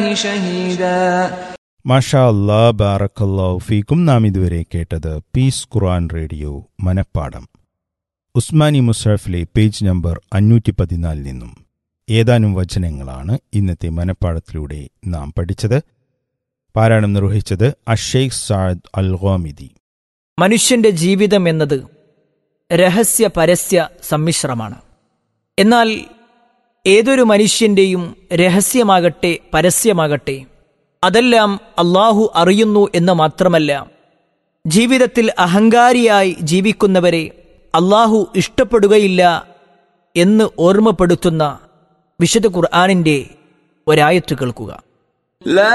شهيدا മാഷാ അല്ലാ ബാറക്കല്ലാഹു ഫീക്കും നാം ഇതുവരെ കേട്ടത് പീസ് ഖുർആൻ റേഡിയോ മനപ്പാടം ഉസ്മാനി മുസാഫിലെ പേജ് നമ്പർ അഞ്ഞൂറ്റി പതിനാലിൽ നിന്നും ഏതാനും വചനങ്ങളാണ് ഇന്നത്തെ മനപ്പാടത്തിലൂടെ നാം പഠിച്ചത് പാരായണം നിർവഹിച്ചത് അഷെയ്ഖ് സാദ് അൽ ഗോമിദി മനുഷ്യന്റെ ജീവിതം എന്നത് രഹസ്യ പരസ്യ സമ്മിശ്രമാണ് എന്നാൽ ഏതൊരു മനുഷ്യന്റെയും രഹസ്യമാകട്ടെ പരസ്യമാകട്ടെ അതെല്ലാം അള്ളാഹു അറിയുന്നു എന്ന് മാത്രമല്ല ജീവിതത്തിൽ അഹങ്കാരിയായി ജീവിക്കുന്നവരെ അള്ളാഹു ഇഷ്ടപ്പെടുകയില്ല എന്ന് ഓർമ്മപ്പെടുത്തുന്ന വിശുദ്ധ ഖുർആാനിന്റെ ഒരായത്ത് കേൾക്കുക لا